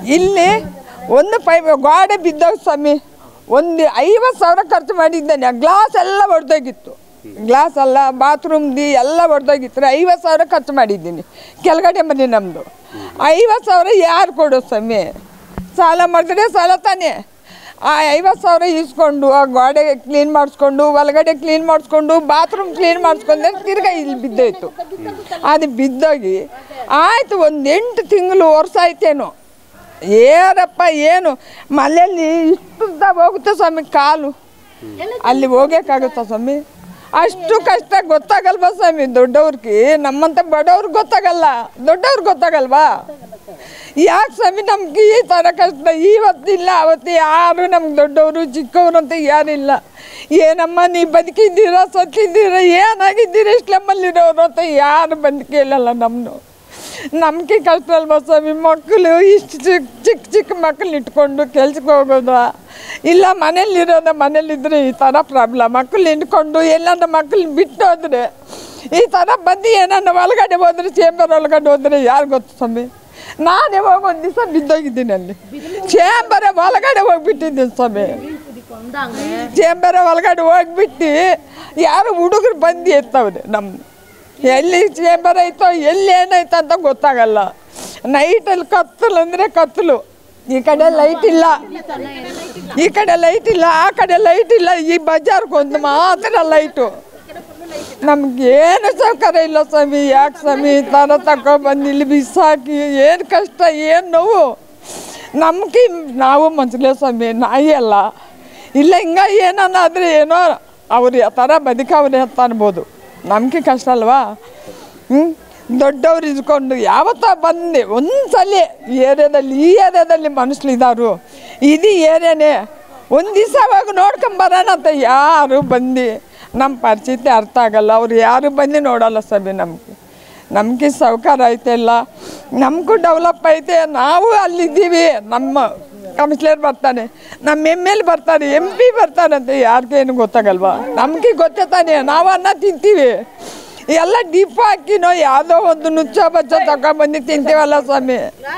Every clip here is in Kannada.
ಇಲ್ಲಿ ಒಂದು ಪೈಪ್ ಗೋಡೆ ಬಿದ್ದೋಗಿ ಸ್ವಾಮಿ ಒಂದು ಐವತ್ತು ಸಾವಿರ ಖರ್ಚು ಮಾಡಿದ್ದೇನೆ ಗ್ಲಾಸ್ ಎಲ್ಲ ಒಡೆದೋಗಿತ್ತು ಗ್ಲಾಸ್ ಎಲ್ಲ ಬಾತ್ರೂಮ್ದು ಎಲ್ಲ ಒಡೆದೋಗಿತ್ತು ಐವತ್ತು ಸಾವಿರ ಖರ್ಚು ಮಾಡಿದ್ದೀನಿ ಕೆಳಗಡೆ ಮನೆ ನಮ್ಮದು ಐವತ್ತು ಸಾವಿರ ಯಾರು ಕೊಡೋದು ಸ್ವಾಮಿ ಸಾಲ ಮಾಡಿದ್ರೆ ಸಾಲ ತಾನೇ ಆ ಐವತ್ತು ಸಾವಿರ ಇಸ್ಕೊಂಡು ಆ ಗೋಡೆ ಕ್ಲೀನ್ ಮಾಡಿಸ್ಕೊಂಡು ಒಳಗಡೆ ಕ್ಲೀನ್ ಮಾಡಿಸ್ಕೊಂಡು ಬಾತ್ರೂಮ್ ಕ್ಲೀನ್ ಮಾಡಿಸ್ಕೊಂಡ್ರೆ ತಿರ್ಗಾ ಇಲ್ಲಿ ಬಿದ್ದೋಯ್ತು ಅದು ಬಿದ್ದೋಗಿ ಆಯಿತು ಒಂದು ಎಂಟು ತಿಂಗಳು ವರ್ಷ ಆಯ್ತೇನೋ ಏನಪ್ಪ ಏನು ಮಲೆಯಲ್ಲಿ ಇಷ್ಟು ಉದ್ದ ಹೋಗುತ್ತೆ ಸ್ವಾಮಿ ಕಾಲು ಅಲ್ಲಿ ಹೋಗೋಕ್ಕಾಗುತ್ತಾ ಸ್ವಾಮಿ ಅಷ್ಟು ಕಷ್ಟ ಗೊತ್ತಾಗಲ್ವಾ ಸ್ವಾಮಿ ದೊಡ್ಡವ್ರಿಗೆ ನಮ್ಮಂತ ಬಡವ್ರಿಗೆ ಗೊತ್ತಾಗಲ್ಲ ದೊಡ್ಡವ್ರಿಗೆ ಗೊತ್ತಾಗಲ್ವಾ ಯಾಕೆ ಸ್ವಾಮಿ ನಮ್ಗೆ ಈ ಥರ ಕಷ್ಟ ಇವತ್ತಿಲ್ಲ ಅವತ್ತು ಯಾರು ನಮ್ಗೆ ದೊಡ್ಡವರು ಚಿಕ್ಕವರು ಅಂತ ಯಾರಿಲ್ಲ ಏನಮ್ಮ ನೀ ಬದುಕಿದ್ದೀರಾ ಸತ್ತಿದ್ದೀರಾ ಏನಾಗಿದ್ದೀರಾ ಇಸ್ಲಾಮಲ್ಲಿರೋರು ಅಂತ ಯಾರು ಬಂದು ಕೇಳಲ್ಲ ನಮ್ಮನ್ನು ನಮಗೆ ಕಷ್ಟ ಅಲ್ವಾ ಸ್ವಾಮಿ ಮಕ್ಕಳು ಇಷ್ಟು ಚಿಕ್ಕ ಚಿಕ್ಕ ಚಿಕ್ಕ ಮಕ್ಕಳು ಇಟ್ಕೊಂಡು ಕೆಲ್ಸಕ್ಕೆ ಹೋಗೋದು ಇಲ್ಲ ಮನೇಲಿರೋದ ಮನೇಲಿದ್ರೆ ಈ ಥರ ಪ್ರಾಬ್ಲಮ್ ಮಕ್ಕಳು ಇಟ್ಕೊಂಡು ಎಲ್ಲಾನ ಮಕ್ಕಳು ಬಿಟ್ಟು ಹೋದ್ರೆ ಈ ಥರ ಬಂದು ಏನನ್ನ ಒಳಗಡೆ ಹೋದ್ರೆ ಚೇಂಬರ್ ಒಳಗಡೆ ಹೋದ್ರೆ ಯಾರು ಗೊತ್ತು ಸ್ವಾಮಿ ನಾನೇ ಹೋಗಿ ಒಂದು ದಿವಸ ಬಿದ್ದೋಗಿದ್ದೀನಿ ಅಲ್ಲಿ ಚೇಂಬರ ಒಳಗಡೆ ಹೋಗ್ಬಿಟ್ಟಿದ್ದೀನಿ ಸ್ವಾಮಿ ಚೇಂಬರ ಒಳಗಡೆ ಹೋಗ್ಬಿಟ್ಟು ಯಾರು ಹುಡುಗರು ಬಂದು ಎತ್ತವ್ರೆ ನಮ್ಮ ಎಲ್ಲಿ ಚೇಂಬರ್ ಐತೋ ಎಲ್ಲಿ ಏನಾಯ್ತು ಅಂತ ಗೊತ್ತಾಗಲ್ಲ ನೈಟಲ್ಲಿ ಕತ್ತಲು ಅಂದರೆ ಕತ್ತಲು ಈ ಕಡೆ ಲೈಟ್ ಇಲ್ಲ ಈ ಕಡೆ ಲೈಟ್ ಇಲ್ಲ ಆ ಕಡೆ ಲೈಟ್ ಇಲ್ಲ ಈ ಬಜಾರ್ಗೆ ಒಂದು ಮಾತ್ರ ಲೈಟು ನಮ್ಗೇನು ಸೌಕರ್ಯ ಇಲ್ಲ ಸ್ವಾಮಿ ಯಾಕೆ ಸ್ವಾಮಿ ಈ ಥರ ತಗೊಬಂದು ಇಲ್ಲಿ ಬಿಸಾಕಿ ಏನು ಕಷ್ಟ ಏನು ನೋವು ನಮ್ಗೆ ನಾವು ಮನುಷ್ಯಲೇ ಸ್ವಾಮಿ ನಾಯಿ ಅಲ್ಲ ಇಲ್ಲ ಹಿಂಗ ಏನನ್ನಾದ್ರೆ ಏನೋ ಅವ್ರು ಆ ಥರ ಬದುಕವ್ರೆ ಅಂತ ಅನ್ಬೋದು ನಮಗೆ ಕಷ್ಟ ಅಲ್ವಾ ಹ್ಞೂ ದೊಡ್ಡವ್ರು ಇದ್ಕೊಂಡು ಯಾವತ್ತ ಬಂದೆ ಒಂದ್ಸಲಿ ಈ ಏರಿಯಾದಲ್ಲಿ ಈ ಏರಿಯಾದಲ್ಲಿ ಮನುಷ್ಯರಿದ್ದಾರು ಇದು ಏರಿಯಾನೇ ಒಂದು ದಿವಸ ಹೋಗಿ ನೋಡ್ಕೊಂಬರೋಣ ಅಂತ ಯಾರು ಬಂದು ನಮ್ಮ ಪರಿಸ್ಥಿತಿ ಅರ್ಥ ಆಗಲ್ಲ ಅವ್ರು ಯಾರು ಬಂದು ನೋಡಲ್ಲ ಸ್ವಾಮಿ ನಮಗೆ ನಮಗೆ ಸೌಕರ್ಯ ಐತೆಲ್ಲ ನಮಗೂ ಡೆವಲಪ್ ಐತೆ ನಾವು ಅಲ್ಲಿದ್ದೀವಿ ನಮ್ಮ ಕಮಿಷನರ್ ಬರ್ತಾನೆ ನಮ್ಮ ಎಮ್ ಎಲ್ ಬರ್ತಾರೆ ಎಂ ಪಿ ಬರ್ತಾರಂತೆ ಯಾರಿಗೇನು ಗೊತ್ತಾಗಲ್ವಾ ನಮಗೆ ಗೊತ್ತೇ ತಾನೆ ನಾವು ಅನ್ನ ತಿಂತೀವಿ ಎಲ್ಲ ಡಿಪ್ ಹಾಕಿನೋ ಯಾವುದೋ ಒಂದು ನುಚ್ಚ ಬಚ್ಚ ತಗೊಂಬಂದು ತಿಂತೀವಲ್ಲ ಸ್ವಾಮಿ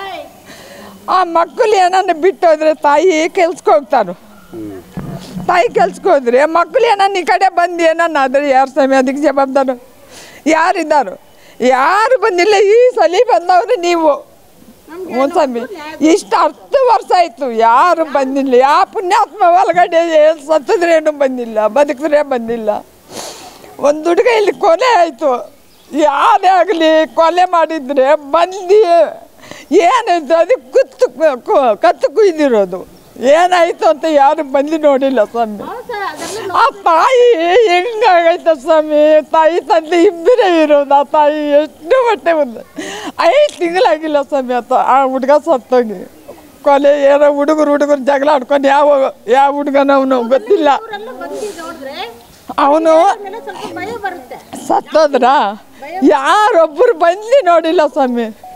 ಆ ಮಕ್ಕಳು ಏನನ್ನ ಬಿಟ್ಟು ಹೋದ್ರೆ ತಾಯಿ ಕೆಲ್ಸಕ್ಕೆ ಹೋಗ್ತಾರು ತಾಯಿ ಕೆಲ್ಸಕ್ಕೆ ಹೋದ್ರೆ ಮಕ್ಕಳು ಏನನ್ನ ಈ ಕಡೆ ಬಂದು ಏನನ್ನ ಆದರೆ ಯಾರು ಸ್ವಾಮಿ ಅದಕ್ಕೆ ಜವಾಬ್ದಾರು ಯಾರಿದ್ದಾರು ಯಾರು ಬಂದಿಲ್ಲ ಈ ಸಲ ಬಂದವ್ರೆ ನೀವು ಹ್ಞೂ ಸ್ವಾಮಿ ಇಷ್ಟು ಹತ್ತು ವರ್ಷ ಆಯಿತು ಯಾರು ಬಂದಿಲ್ಲ ಯಾವ ಪುಣ್ಯಾತ್ಮ ಒಳಗಡೆ ಏನು ಸತ್ತಿದ್ರೇನು ಬಂದಿಲ್ಲ ಬದುಕಿದ್ರೆ ಬಂದಿಲ್ಲ ಒಂದು ಹುಡುಗ ಇಲ್ಲಿ ಕೊಲೆ ಆಯಿತು ಯಾರೇ ಆಗಲಿ ಕೊಲೆ ಮಾಡಿದ್ರೆ ಬಂದು ಏನಾಯ್ತು ಅದಕ್ಕೆ ಕುತ್ತು ಕು- ಕತ್ತು ಕುಯ್ದಿರೋದು ಏನಾಯ್ತು ಅಂತ ಯಾರು ಬಂದು ನೋಡಿಲ್ಲ ಸ್ವಾಮಿ ಆ ತಾಯಿ ಹೆಂಗಾಗೈತೆ ಸ್ವಾಮಿ ತಾಯಿ ತಂದೆ ಇಬ್ಬರೇ ಇರೋದು ಆ ತಾಯಿ ಎಷ್ಟು ಹೊಟ್ಟೆ ಒಂದು ಐದು ತಿಂಗಳಾಗಿಲ್ಲ ಸ್ವಾಮಿ ಆತ ಆ ಹುಡುಗ ಸತ್ತೋಗಿ ಕೊಲೆ ಏನೋ ಹುಡುಗರು ಹುಡುಗರು ಜಗಳ ಆಡ್ಕೊಂಡು ಯಾವ ಯಾವ ಹುಡುಗನವನು ಗೊತ್ತಿಲ್ಲ ಅವರೆಲ್ಲ ಬಂದು ನೋಡಿದ್ರೆ ಅವನು ಮೇಲೆ ಸ್ವಲ್ಪ ಭಯ ಬರುತ್ತೆ ಸತ್ತೋದ್ರ ಯಾರೊಬ್ಬರು ಬಂದು ನೋಡಿಲ್ಲ ಸ್ವಾಮಿ